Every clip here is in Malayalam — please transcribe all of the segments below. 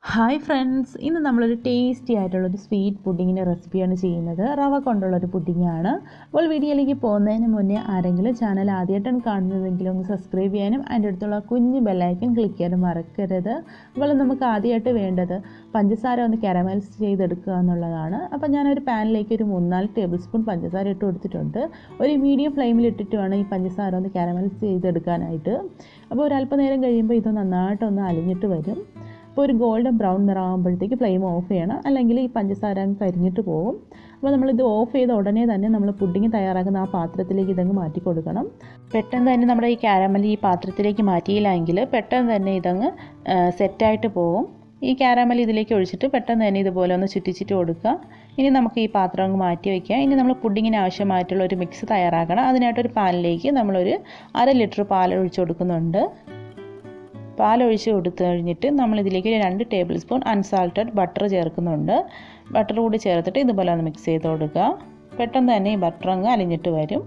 ഹായ് ഫ്രണ്ട്സ് ഇന്ന് നമ്മളൊരു ടേസ്റ്റി ആയിട്ടുള്ളൊരു സ്വീറ്റ് പുഡിങ്ങിൻ്റെ റെസിപ്പിയാണ് ചെയ്യുന്നത് റവ കൊണ്ടുള്ളൊരു പുഡിങ്ങാണ് അപ്പോൾ വീഡിയോയിലേക്ക് പോകുന്നതിന് മുന്നേ ആരെങ്കിലും ചാനൽ ആദ്യമായിട്ടാണ് കാണുന്നതെങ്കിലും ഒന്ന് സബ്സ്ക്രൈബ് ചെയ്യാനും അതിൻ്റെ അടുത്തുള്ള കുഞ്ഞ് ബെല്ലൈക്കൻ ക്ലിക്ക് ചെയ്യാനും മറക്കരുത് അപ്പോൾ നമുക്ക് ആദ്യമായിട്ട് വേണ്ടത് പഞ്ചസാര ഒന്ന് കാരമലൈസ് ചെയ്തെടുക്കുക എന്നുള്ളതാണ് അപ്പോൾ ഞാനൊരു പാനിലേക്ക് ഒരു മൂന്നാല് ടേബിൾ സ്പൂൺ പഞ്ചസാര ഇട്ട് കൊടുത്തിട്ടുണ്ട് ഒരു മീഡിയം ഫ്ലെയിമിൽ ഇട്ടിട്ട് വേണം ഈ പഞ്ചസാര ഒന്ന് കാരമലൈസ് ചെയ്തെടുക്കാനായിട്ട് അപ്പോൾ ഒരു അല്പനേരം കഴിയുമ്പോൾ ഇത് നന്നായിട്ടൊന്ന് അലിഞ്ഞിട്ട് വരും അപ്പോൾ ഒരു ഗോൾഡൻ ബ്രൗൺ നിറമാകുമ്പോഴത്തേക്ക് ഫ്ലെയിം ഓഫ് ചെയ്യണം അല്ലെങ്കിൽ ഈ പഞ്ചസാര അങ്ങ് കരിഞ്ഞിട്ട് പോകും അപ്പോൾ നമ്മളിത് ഓഫ് ചെയ്ത ഉടനെ തന്നെ നമ്മൾ പുഡിങ് തയ്യാറാക്കുന്ന ആ പാത്രത്തിലേക്ക് ഇതങ്ങ് മാറ്റി കൊടുക്കണം പെട്ടെന്ന് തന്നെ നമ്മുടെ ഈ കാരമൽ ഈ പാത്രത്തിലേക്ക് മാറ്റിയില്ലെങ്കിൽ പെട്ടെന്ന് തന്നെ ഇതങ്ങ് സെറ്റായിട്ട് പോകും ഈ കാരാമൽ ഇതിലേക്ക് ഒഴിച്ചിട്ട് പെട്ടെന്ന് തന്നെ ഇതുപോലെ ഒന്ന് ചുറ്റിച്ചിട്ട് കൊടുക്കുക ഇനി നമുക്ക് ഈ പാത്രം അങ്ങ് മാറ്റി വയ്ക്കാം ഇനി നമ്മൾ പുഡിങ്ങിന് ആവശ്യമായിട്ടുള്ള ഒരു മിക്സ് തയ്യാറാക്കണം അതിനായിട്ടൊരു പാനിലേക്ക് നമ്മളൊരു അര ലിറ്റർ പാൽ ഒഴിച്ച് കൊടുക്കുന്നുണ്ട് പാലൊഴിച്ച് കൊടുത്തു കഴിഞ്ഞിട്ട് നമ്മളിതിലേക്ക് ഒരു രണ്ട് ടേബിൾ സ്പൂൺ അൺസാൾട്ടഡ് ബട്ടർ ചേർക്കുന്നുണ്ട് ബട്ടർ കൂടി ചേർത്തിട്ട് ഇതുപോലെ ഒന്ന് മിക്സ് ചെയ്ത് കൊടുക്കുക പെട്ടെന്ന് തന്നെ ഈ ബട്ടർ അങ്ങ് അലിഞ്ഞിട്ട് വരും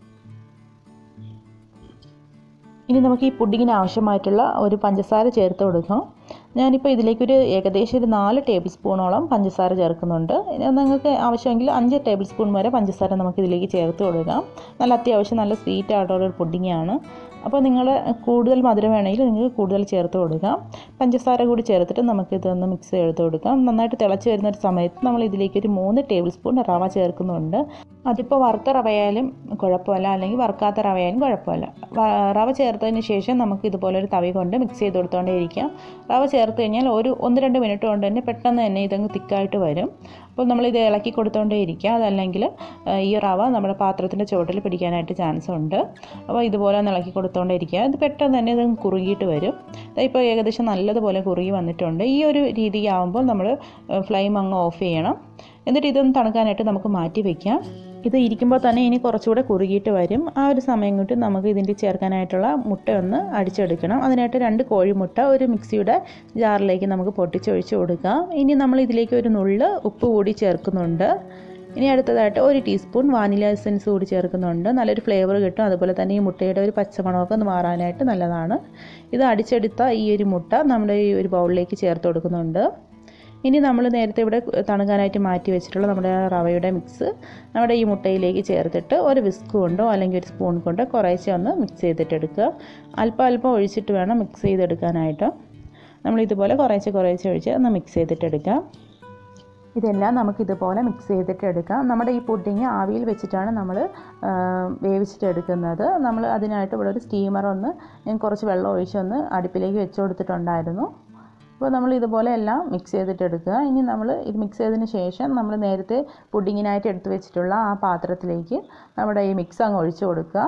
ഇനി നമുക്ക് ഈ പുഡിങ്ങിന് ആവശ്യമായിട്ടുള്ള ഒരു പഞ്ചസാര ചേർത്ത് കൊടുക്കാം ഞാനിപ്പോൾ ഇതിലേക്കൊരു ഏകദേശം ഒരു നാല് ടേബിൾ സ്പൂണോളം പഞ്ചസാര ചേർക്കുന്നുണ്ട് നിങ്ങൾക്ക് ആവശ്യമെങ്കിൽ അഞ്ച് ടേബിൾ സ്പൂൺ വരെ പഞ്ചസാര നമുക്ക് ഇതിലേക്ക് ചേർത്ത് കൊടുക്കാം നല്ല അത്യാവശ്യം നല്ല സ്വീറ്റ് ആയിട്ടുള്ള ഒരു പുഡിങ്ങാണ് അപ്പോൾ നിങ്ങൾ കൂടുതൽ മധുരം വേണമെങ്കിൽ നിങ്ങൾക്ക് കൂടുതൽ ചേർത്ത് കൊടുക്കാം പഞ്ചസാര കൂടി ചേർത്തിട്ട് നമുക്ക് ഇതൊന്ന് മിക്സ് ചെയ്ത് കൊടുക്കാം നന്നായിട്ട് തിളച്ച് വരുന്ന ഒരു സമയത്ത് നമ്മൾ ഇതിലേക്ക് ഒരു മൂന്ന് ടേബിൾ സ്പൂൺ റവ ചേർക്കുന്നുണ്ട് അതിപ്പോൾ വറുത്ത റവയായാലും കുഴപ്പമില്ല അല്ലെങ്കിൽ വറുക്കാത്ത റവയായാലും കുഴപ്പമില്ല റവ ചേർത്തതിന് ശേഷം നമുക്ക് ഇതുപോലെ ഒരു തവി കൊണ്ട് മിക്സ് ചെയ്ത് കൊടുത്തോണ്ടേ ഇരിക്കാം റവ ചേർത്ത് കഴിഞ്ഞാൽ ഒരു ഒന്ന് രണ്ട് മിനിറ്റ് കൊണ്ട് തന്നെ പെട്ടെന്ന് തന്നെ ഇതങ്ങ് തിക്കായിട്ട് വരും അപ്പോൾ നമ്മളിത് ഇളക്കി കൊടുത്തോണ്ടേ ഇരിക്കുക അതല്ലെങ്കിൽ ഈ റവ നമ്മുടെ പാത്രത്തിൻ്റെ ചുവട്ടിൽ പിടിക്കാനായിട്ട് ചാൻസ് ഉണ്ട് അപ്പോൾ ഇതുപോലെ ഒന്ന് ഇളക്കി കൊടുത്തോണ്ടേ ഇരിക്കുക ഇത് പെട്ടെന്ന് തന്നെ ഇത് കുറുകിയിട്ട് വരും ഇപ്പോൾ ഏകദേശം നല്ലതുപോലെ കുറുകി വന്നിട്ടുണ്ട് ഈ ഒരു രീതിയാവുമ്പോൾ നമ്മൾ ഫ്ലെയിം അങ്ങ് ഓഫ് ചെയ്യണം എന്നിട്ട് ഇതൊന്ന് തണുക്കാനായിട്ട് നമുക്ക് മാറ്റി വയ്ക്കാം ഇത് ഇരിക്കുമ്പോൾ തന്നെ ഇനി കുറച്ചുകൂടെ കുറുകിയിട്ട് വരും ആ ഒരു സമയം കൊണ്ട് നമുക്ക് ഇതിൻ്റെ ചേർക്കാനായിട്ടുള്ള മുട്ട ഒന്ന് അടിച്ചെടുക്കണം അതിനായിട്ട് രണ്ട് കോഴിമുട്ട ഒരു മിക്സിയുടെ ജാറിലേക്ക് നമുക്ക് പൊട്ടിച്ചൊഴിച്ച് കൊടുക്കാം ഇനി നമ്മൾ ഇതിലേക്ക് ഒരു നുള്ള് ഉപ്പ് കൂടി ചേർക്കുന്നുണ്ട് ഇനി അടുത്തതായിട്ട് ഒരു ടീസ്പൂൺ വാനില എസൻസ് കൂടി ചേർക്കുന്നുണ്ട് നല്ലൊരു ഫ്ലേവർ കിട്ടും അതുപോലെ തന്നെ ഈ മുട്ടയുടെ ഒരു പച്ചമണമൊക്കെ ഒന്ന് മാറാനായിട്ട് നല്ലതാണ് ഇത് അടിച്ചെടുത്ത ഈ ഒരു മുട്ട നമ്മുടെ ഈ ഒരു ബൗളിലേക്ക് ചേർത്ത് കൊടുക്കുന്നുണ്ട് ഇനി നമ്മൾ നേരത്തെ ഇവിടെ തണുക്കാനായിട്ട് മാറ്റി വെച്ചിട്ടുള്ള നമ്മുടെ റവയുടെ മിക്സ് നമ്മുടെ ഈ മുട്ടയിലേക്ക് ചേർത്തിട്ട് ഒരു വിസ്ക് കൊണ്ടോ അല്ലെങ്കിൽ ഒരു സ്പൂൺ കൊണ്ടോ കുറേശ്ശെ ഒന്ന് മിക്സ് ചെയ്തിട്ട് എടുക്കുക അല്പം അല്പം ഒഴിച്ചിട്ട് വേണം മിക്സ് ചെയ്തെടുക്കാനായിട്ട് നമ്മൾ ഇതുപോലെ കുറേശ്ശെ കുറേശ്ശെ ഒഴിച്ച് ഒന്ന് മിക്സ് ചെയ്തിട്ടെടുക്കാം ഇതെല്ലാം നമുക്ക് ഇതുപോലെ മിക്സ് ചെയ്തിട്ട് എടുക്കാം നമ്മുടെ ഈ പുഡിങ് ആവിയിൽ വെച്ചിട്ടാണ് നമ്മൾ വേവിച്ചിട്ടെടുക്കുന്നത് നമ്മൾ അതിനായിട്ട് ഇവിടെ ഒരു സ്റ്റീമർ ഒന്ന് ഞാൻ കുറച്ച് വെള്ളം ഒഴിച്ചൊന്ന് അടുപ്പിലേക്ക് വെച്ച് കൊടുത്തിട്ടുണ്ടായിരുന്നു അപ്പോൾ നമ്മൾ ഇതുപോലെ എല്ലാം മിക്സ് ചെയ്തിട്ട് എടുക്കുക ഇനി നമ്മൾ ഇത് മിക്സ് ചെയ്തതിന് ശേഷം നമ്മൾ നേരത്തെ പുഡിങ്ങിനായിട്ട് എടുത്തു വെച്ചിട്ടുള്ള ആ പാത്രത്തിലേക്ക് നമ്മുടെ ഈ മിക്സ് അങ്ങ് ഒഴിച്ചു കൊടുക്കുക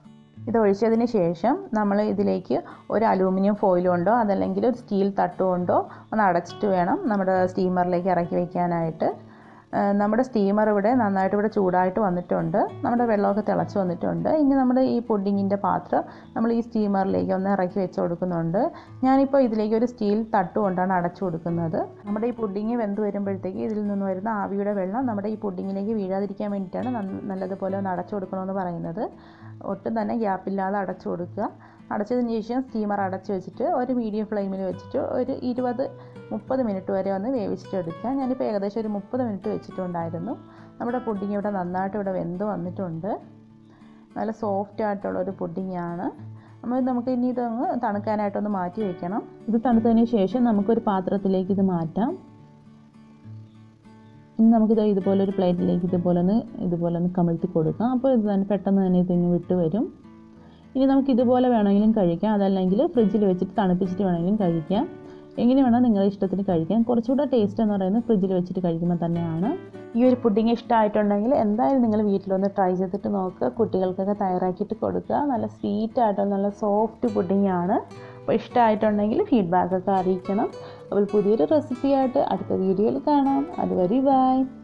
ഇത് ഒഴിച്ചതിന് ശേഷം നമ്മൾ ഇതിലേക്ക് ഒരു അലൂമിനിയം ഫോയിൽ കൊണ്ടോ അതല്ലെങ്കിൽ ഒരു സ്റ്റീൽ തട്ട് കൊണ്ടോ ഒന്ന് അടച്ചിട്ട് വേണം നമ്മുടെ സ്റ്റീമറിലേക്ക് ഇറക്കി വയ്ക്കാനായിട്ട് നമ്മുടെ സ്റ്റീമർ ഇവിടെ നന്നായിട്ട് ഇവിടെ ചൂടായിട്ട് വന്നിട്ടുണ്ട് നമ്മുടെ വെള്ളമൊക്കെ തിളച്ച് വന്നിട്ടുണ്ട് ഇനി നമ്മുടെ ഈ പുഡിങ്ങിൻ്റെ പാത്രം നമ്മൾ ഈ സ്റ്റീമറിലേക്ക് ഒന്ന് ഇറക്കി വെച്ച് കൊടുക്കുന്നുണ്ട് ഞാനിപ്പോൾ ഇതിലേക്ക് ഒരു സ്റ്റീൽ തട്ട് കൊണ്ടാണ് അടച്ചു കൊടുക്കുന്നത് നമ്മുടെ ഈ പുഡിങ് വെന്ത് വരുമ്പോഴത്തേക്ക് ഇതിൽ നിന്ന് വരുന്ന ആവിയുടെ വെള്ളം നമ്മുടെ ഈ പുഡിങ്ങിലേക്ക് വീഴാതിരിക്കാൻ വേണ്ടിയിട്ടാണ് നല്ലതുപോലെ ഒന്ന് അടച്ചു കൊടുക്കണമെന്ന് പറയുന്നത് ഒട്ടും തന്നെ ഗ്യാപ്പില്ലാതെ അടച്ചു കൊടുക്കുക അടച്ചതിന് ശേഷം സ്റ്റീമർ അടച്ചു വെച്ചിട്ട് ഒരു മീഡിയം ഫ്ലെയിമിൽ വെച്ചിട്ട് ഒരു ഇരുപത് മുപ്പത് മിനിറ്റ് വരെ ഒന്ന് വേവിച്ചിട്ടെടുക്കുക ഞാനിപ്പോൾ ഏകദേശം ഒരു മുപ്പത് മിനിറ്റ് വെച്ചിട്ടുണ്ടായിരുന്നു നമ്മുടെ പുഡിങ് ഇവിടെ നന്നായിട്ട് ഇവിടെ വെന്ത് വന്നിട്ടുണ്ട് നല്ല സോഫ്റ്റ് ആയിട്ടുള്ള ഒരു പുഡിങ്ങാണ് നമ്മൾ നമുക്ക് ഇനി ഇതങ്ങ് തണുക്കാനായിട്ടൊന്ന് മാറ്റി വയ്ക്കണം ഇത് തണുത്തതിന് ശേഷം നമുക്കൊരു പാത്രത്തിലേക്ക് ഇത് മാറ്റാം ഇനി നമുക്കിത് ഇതുപോലെ ഒരു പ്ലേറ്റിലേക്ക് ഇതുപോലെ ഒന്ന് ഇതുപോലെ ഒന്ന് കമിഴ്ത്തി കൊടുക്കാം അപ്പോൾ ഇത് തന്നെ പെട്ടെന്ന് തന്നെ ഇതിന് വിട്ട് വരും ഇനി നമുക്ക് ഇതുപോലെ വേണമെങ്കിലും കഴിക്കാം അതല്ലെങ്കിൽ ഫ്രിഡ്ജിൽ വെച്ചിട്ട് തണുപ്പിച്ചിട്ട് വേണമെങ്കിലും കഴിക്കാം എങ്ങനെ വേണം നിങ്ങളുടെ ഇഷ്ടത്തിന് കഴിക്കാം കുറച്ചുകൂടെ ടേസ്റ്റ് എന്ന് പറയുന്നത് ഫ്രിഡ്ജിൽ വെച്ചിട്ട് കഴിക്കുമ്പോൾ തന്നെയാണ് ഈ ഒരു പുഡിങ് ഇഷ്ടമായിട്ടുണ്ടെങ്കിൽ എന്തായാലും നിങ്ങൾ വീട്ടിലൊന്ന് ട്രൈ ചെയ്തിട്ട് നോക്കുക കുട്ടികൾക്കൊക്കെ തയ്യാറാക്കിയിട്ട് കൊടുക്കുക നല്ല സ്വീറ്റ് ആയിട്ടുള്ള നല്ല സോഫ്റ്റ് പുഡിങ് ആണ് അപ്പോൾ ഇഷ്ടമായിട്ടുണ്ടെങ്കിൽ ഫീഡ്ബാക്കൊക്കെ അറിയിക്കണം അപ്പോൾ പുതിയൊരു റെസിപ്പിയായിട്ട് അടുത്ത വീഡിയോയിൽ കാണാം അതുവരെ ബൈ